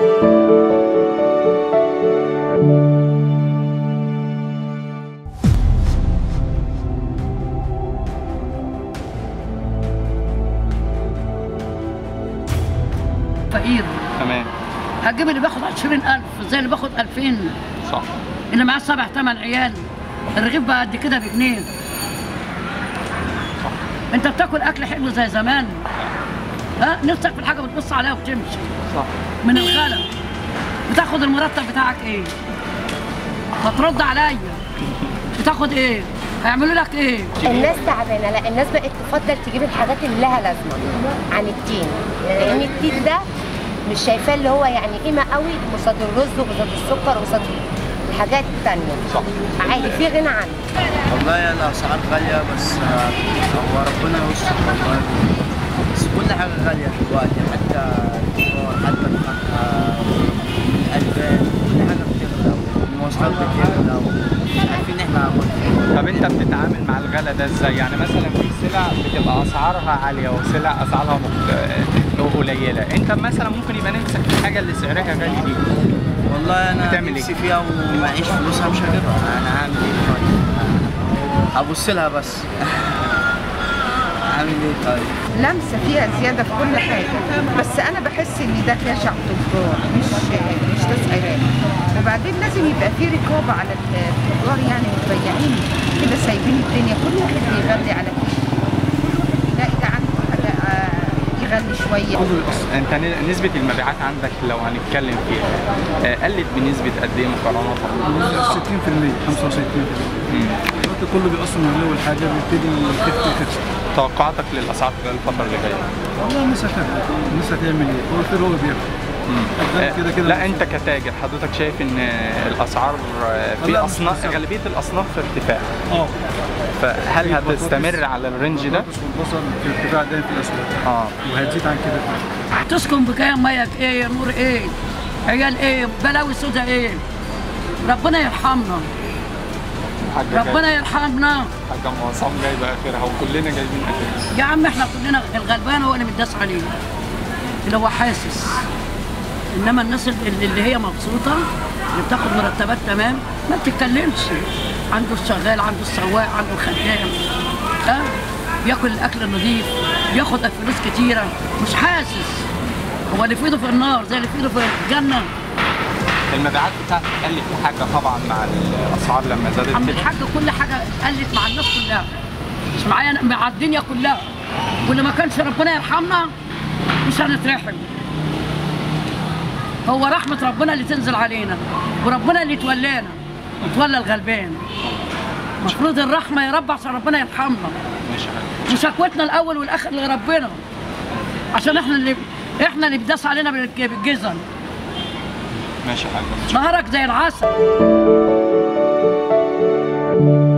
فقير تمام هتجيب اللي بياخد 20000 زي اللي بياخد 2000 صح اللي معاه سبع ثمان عيال الرغيف بقى قد كده بجنيه انت بتاكل اكل حلو زي زمان ها نفسك في الحاجه بتبص عليها وبتمشي صح من الغلا بتاخد المرتب بتاعك ايه ما ترد عليا بتاخد ايه هيعملوا لك ايه الناس تعبانه لا الناس بقت تفضل تجيب الحاجات اللي لها لازمه عن التين لان التين ده مش شايفاه اللي هو يعني قيمه قوي قصاد الرز وقصاد السكر وقصاد الحاجات التانية صح عادي في غنى عنه والله الاسعار غاليه بس آه، هو ربنا يستر والله بس كل حاجه غاليه دلوقتي حتى الدولار حتى الفاكهه الالبان كل حاجه بتغلى والمواصلات بتغلى مش عارفين احنا هنعمل إيه. طب انت بتتعامل مع الغلا ده ازاي؟ يعني مثلا في سلع بتبقى اسعارها عاليه وسلع اسعارها مخ- قليله، انت مثلا ممكن يبقى نفسك في الحاجه اللي سعرها غالي دي والله انا بتعمل نفسي إيه؟ فيها ومعيش فلوسها مش هجيبها انا هعمل ايه طيب ابص لها بس اعمل ايه طيب لمسه فيها زياده في كل حاجه بس انا بحس ان ده جشع تجار مش مش تسعيرات وبعدين لازم يبقى في رقابه على التجار يعني والبياعين كده سايبين الدنيا كل واحد بيغلي على كيفه يلاقي ده عنده حاجه آه، يغلي شويه انت ن- نسبه المبيعات عندك لو هنتكلم فيها آه، قلت بنسبه قد ايه مقارنه 60% 65% مم. دلوقتي كله بيقسم من اول حاجه بيبتدي يخف يخف توقعاتك للاسعار خلال الفتره اللي جايه والله الناس هتعمل الناس هتعمل ايه؟ هو الخير هو اللي بياكل آه، كده كده لا انت كتاجر حضرتك شايف ان الاسعار آه، في لا، مش اصناف بالظبط. غالبيه الاصناف في ارتفاع اه فهل في البطاطس- هتستمر على الرينج ده؟ البطاطس والبصل في ارتفاع دايم في الاسواق اه وهتزيد عن كده تسكن بكام ميك ايه نور ايه عيال ايه بلاوي سودا ايه ربنا يرحمنا حاجه ربنا يرحمنا حاجه معصم جايبه اخرها وكلنا جايبين اخرها يا عم احنا كلنا الغلبان هو اللي متداس عليه اللي هو حاسس انما الناس اللي, اللي هي مبسوطه اللي بتاخد مرتبات تمام ما بتتكلمش عنده الشغال عنده السواق عنده الخدام ها بياكل الاكل النظيف بياخد فلوس كتيره مش حاسس هو اللي في ايده في النار زي اللي في ايده في الجنه المبيعات بتاعتك قلت في حاجه طبعا مع الاسعار لما زادت عم كده الحاج كل حاجه قلت مع الناس كلها مش معايا أنا، مع الدنيا كلها واللي ما كانش ربنا يرحمنا مش هنترحم هو رحمة ربنا اللي تنزل علينا وربنا اللي يتولانا يتولى الغلبان المفروض الرحمة يا رب عشان ربنا يرحمنا ماشي يا حاج. وشكوتنا الأول والآخر لربنا عشان احنا اللي احنا اللي بيداس علينا بالج- بالجزم ماشي يا حاج نهارك زي العسل